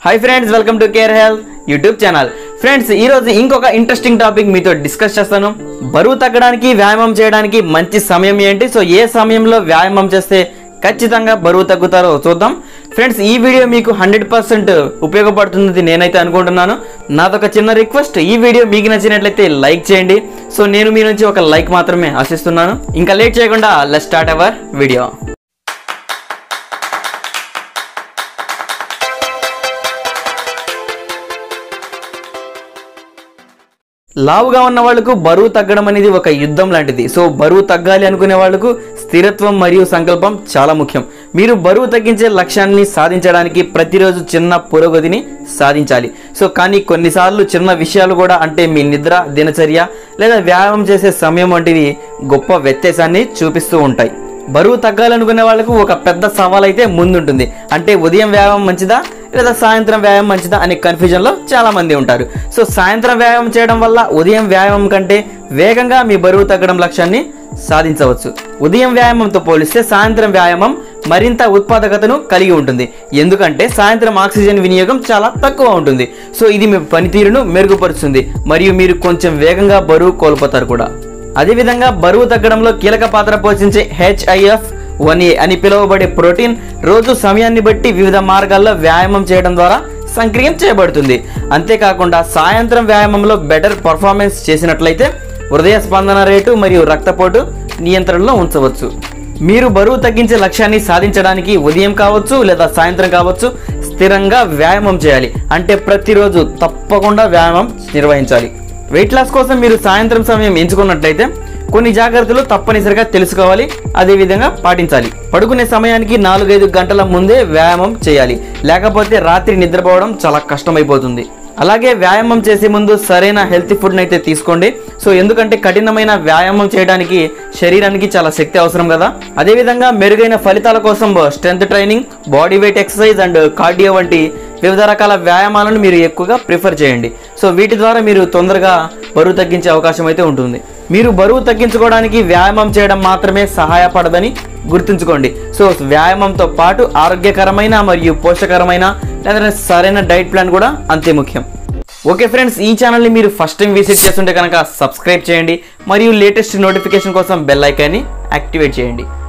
hi friends welcome to care health YouTube channel friends ఈ రోజు ఇంకొక ఇంట్రెస్టింగ్ టాపిక్ మీతో డిస్కస్ చేస్తాను బరువు తగ్గడానికి వ్యాయామం చేయడానికి మంచి సమయం ఏంటి సో ఏ సమయంలో వ్యాయామం చేస్తే ఖచ్చితంగా బరువు తగ్గుతారో చూద్దాం ఫ్రెండ్స్ ఈ వీడియో మీకు హండ్రెడ్ పర్సెంట్ ఉపయోగపడుతుంది నేనైతే అనుకుంటున్నాను నాదొక చిన్న రిక్వెస్ట్ ఈ వీడియో మీకు నచ్చినట్లయితే లైక్ చేయండి సో నేను మీ నుంచి ఒక లైక్ మాత్రమే ఆశిస్తున్నాను ఇంకా లేట్ చేయకుండా లెట్ స్టార్ట్ అవర్ వీడియో లావుగా ఉన్న వాళ్ళకు బరువు తగ్గడం అనేది ఒక యుద్ధం లాంటిది సో బరువు తగ్గాలి అనుకునే వాళ్ళకు స్థిరత్వం మరియు సంకల్పం చాలా ముఖ్యం మీరు బరువు తగ్గించే లక్ష్యాన్ని సాధించడానికి ప్రతిరోజు చిన్న పురోగతిని సాధించాలి సో కానీ కొన్నిసార్లు చిన్న విషయాలు కూడా అంటే మీ నిద్ర దినచర్య లేదా వ్యాయామం చేసే సమయం వంటివి గొప్ప వ్యత్యాసాన్ని చూపిస్తూ ఉంటాయి బరువు తగ్గాలనుకునే వాళ్ళకు ఒక పెద్ద సవాల్ అయితే ముందుంటుంది అంటే ఉదయం వ్యాయామం మంచిదా లేదా సాయంత్రం వ్యాయామం మంచిదా అనే కన్ఫ్యూజన్లో చాలా మంది ఉంటారు సో సాయంత్రం వ్యాయామం చేయడం వల్ల ఉదయం వ్యాయామం కంటే వేగంగా మీ బరువు తగ్గడం లక్ష్యాన్ని సాధించవచ్చు ఉదయం వ్యాయామంతో పోలిస్తే సాయంత్రం వ్యాయామం మరింత ఉత్పాదకతను కలిగి ఉంటుంది ఎందుకంటే సాయంత్రం ఆక్సిజన్ వినియోగం చాలా తక్కువ ఉంటుంది సో ఇది మీ పనితీరును మెరుగుపరుస్తుంది మరియు మీరు కొంచెం వేగంగా బరువు కోల్పోతారు కూడా అదేవిధంగా బరువు తగ్గడంలో కీలక పాత్ర పోషించే హెచ్ఐఎఫ్ వన్ ఏ అని పిలువబడే ప్రోటీన్ రోజు సమయాన్ని బట్టి వివిధ మార్గాల్లో వ్యాయామం చేయడం ద్వారా సంక్రియం చేయబడుతుంది అంతేకాకుండా సాయంత్రం వ్యాయామంలో బెటర్ పర్ఫార్మెన్స్ చేసినట్లయితే హృదయ స్పందన రేటు మరియు రక్తపోటు నియంత్రణలో ఉంచవచ్చు మీరు బరువు తగ్గించే లక్ష్యాన్ని సాధించడానికి ఉదయం కావచ్చు లేదా సాయంత్రం కావచ్చు స్థిరంగా వ్యాయామం చేయాలి అంటే ప్రతిరోజు తప్పకుండా వ్యాయామం నిర్వహించాలి వెయిట్ లాస్ కోసం మీరు సాయంత్రం సమయం ఎంచుకున్నట్లయితే కొన్ని జాగ్రత్తలు తప్పనిసరిగా తెలుసుకోవాలి అదేవిధంగా పాటించాలి పడుకునే సమయానికి నాలుగైదు గంటల ముందే వ్యాయామం చేయాలి లేకపోతే రాత్రి నిద్రపోవడం చాలా కష్టమైపోతుంది అలాగే వ్యాయామం చేసే ముందు సరైన హెల్తీ ఫుడ్ని అయితే తీసుకోండి సో ఎందుకంటే కఠినమైన వ్యాయామం చేయడానికి శరీరానికి చాలా శక్తి అవసరం కదా అదేవిధంగా మెరుగైన ఫలితాల కోసం strength training body weight exercise and cardio వంటి వివిధ రకాల వ్యాయామాలను మీరు ఎక్కువగా ప్రిఫర్ చేయండి సో వీటి ద్వారా మీరు తొందరగా బరువు తగ్గించే అవకాశం అయితే ఉంటుంది మీరు బరువు తగ్గించుకోవడానికి వ్యాయామం చేయడం మాత్రమే సహాయపడదని గుర్తుంచుకోండి సో వ్యాయామంతో పాటు ఆరోగ్యకరమైన మరియు పోషకరమైన లేదా సరైన డైట్ ప్లాన్ కూడా అంతే ముఖ్యం ఓకే ఫ్రెండ్స్ ఈ ఛానల్ని మీరు ఫస్ట్ టైం విజిట్ చేస్తుంటే కనుక సబ్స్క్రైబ్ చేయండి మరియు లేటెస్ట్ నోటిఫికేషన్ కోసం బెల్ ఐకాన్ని యాక్టివేట్ చేయండి